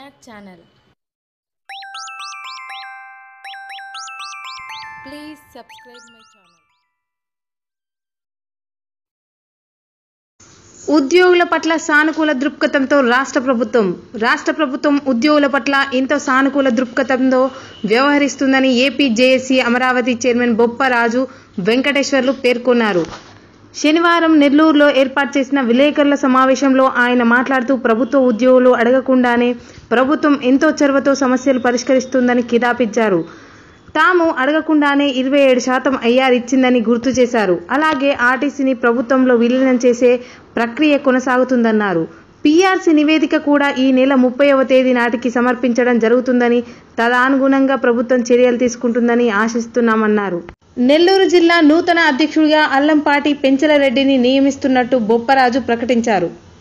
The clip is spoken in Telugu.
React channel. Please subscribe my channel. ఉద్యోగుల పట్ల సానుకూల దృక్పథంతో రాష్ట్ర ప్రభుత్వం రాష్ట్ర ప్రభుత్వం ఉద్యోగుల పట్ల ఎంతో సానుకూల దృక్పథంతో వ్యవహరిస్తుందని AP JAC Amaravati chairman Bopparaju Venkateswarlu పేర్కొన్నారు శనివారం నెల్లూరులో ఏర్పాటు చేసిన విలేకరుల సమావేశంలో ఆయన మాట్లాడుతూ ప్రభుత్వ ఉద్యోగులు అడగకుండానే ప్రభుత్వం ఎంతో చొరవతో సమస్యలు పరిష్కరిస్తుందని కితాపిచ్చారు తాము అడగకుండానే ఇరవై ఏడు శాతం ఐఆర్ ఇచ్చిందని గుర్తు చేశారు అలాగే ఆర్టీసీని ప్రభుత్వంలో విలీనం చేసే ప్రక్రియ కొనసాగుతుందన్నారు పీఆర్సీ నివేదిక కూడా ఈ నెల ముప్పైవ తేదీ నాటికి సమర్పించడం జరుగుతుందని తదనుగుణంగా ప్రభుత్వం చర్యలు తీసుకుంటుందని ఆశిస్తున్నామన్నారు నెల్లూరు జిల్లా నూతన అధ్యక్షుడిగా అల్లంపాటి పెంచలరెడ్డిని నియమిస్తున్నట్టు బొప్పరాజు ప్రకటించారు